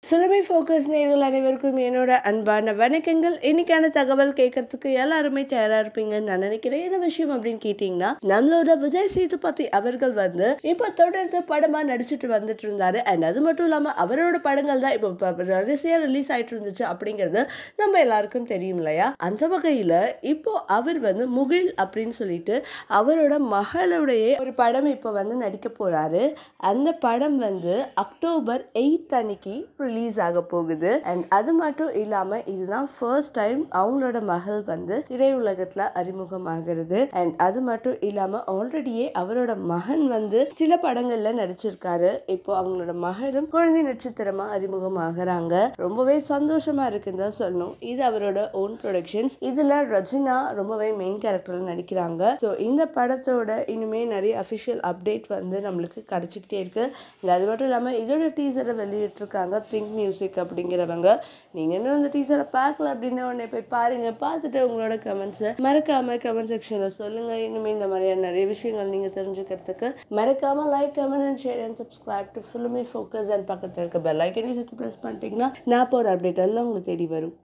filmy focus நேர்கள் அனைவருக்கும் என்னோட அன்பான வணக்கங்கள் இன்னைக்கான தகவல் கேட்கறதுக்கு எல்லாருமே தயாரா இருப்பீங்கன்னு நான் நினைக்கிறேன் என்ன விஷயம் அப்படின்னு கேட்டீங்கன்னா நம்மளோட விஜய் சேதுபதி அவர்கள் வந்து இப்போ தொடர்ந்து படமா நடிச்சிட்டு வந்துட்டு இருந்தாரு அண்ட் அது மட்டும் இல்லாம அவரோட படங்கள் தான் இப்போ ப- வரிசையா ரிலீஸ் ஆயிட்டு இருந்துச்சு அப்படிங்கிறது நம்ம எல்லாருக்கும் தெரியும் இல்லையா அந்த வகையில இப்போ அவர் வந்து முகில் அப்படின்னு சொல்லிட்டு அவரோட மகளுடைய ஒரு படம் இப்போ வந்து நடிக்க போறாரு அந்த படம் வந்து அக்டோபர் எயித் அன்னைக்கு ரிலீஸ் ஆக போகுது அண்ட் அது மட்டும் இல்லாம இதுதான் ஃபர்ஸ்ட் டைம் அவங்களோட மகள் வந்து திரையுலகத்துல அறிமுகமாகிறது அண்ட் அது மட்டும் இல்லாம ஆல்ரெடியே அவரோட மகன் வந்து சில படங்கள்ல நடிச்சிருக்காரு இப்போ அவங்களோட மகனும் குழந்தை நட்சத்திரமா அறிமுகமாகறாங்க ரொம்பவே சந்தோஷமா இருக்குன்னு தான் சொல்லணும் இது அவரோட ஓன் ப்ரொடக்ஷன்ஸ் இதுல ரஜினா ரொம்பவே மெயின் கேரக்டர்ல நடிக்கிறாங்க ஸோ இந்த படத்தோட இனிமே நிறைய அஃபிஷியல் அப்டேட் வந்து நம்மளுக்கு கிடைச்சிக்கிட்டே இருக்கு And அது மட்டும் இல்லாமல் இதோட டீசரை வெளியிட்டிருக்காங்க திங்க் மியூசிக் அப்படிங்கிறவங்க நீங்கள் இன்னும் அந்த டீசரை பார்க்கல அப்படின்னா உடனே போய் பாருங்க பார்த்துட்டு உங்களோட கமெண்ட்ஸை மறக்காம கமெண்ட் செக்ஷனில் சொல்லுங்க இனிமே இந்த மாதிரியான நிறைய விஷயங்கள் நீங்கள் தெரிஞ்சுக்கிறதுக்கு மறக்காம like comment and share and subscribe to Filmy Focus and பக்கத்தில் இருக்க பெல் ஐக்கனையும் சேர்த்து ப்ரெஸ் பண்ணிட்டீங்கன்னா நான் போகிற அப்டேட் எல்லாம் உங்களுக்கு தேடி வரும்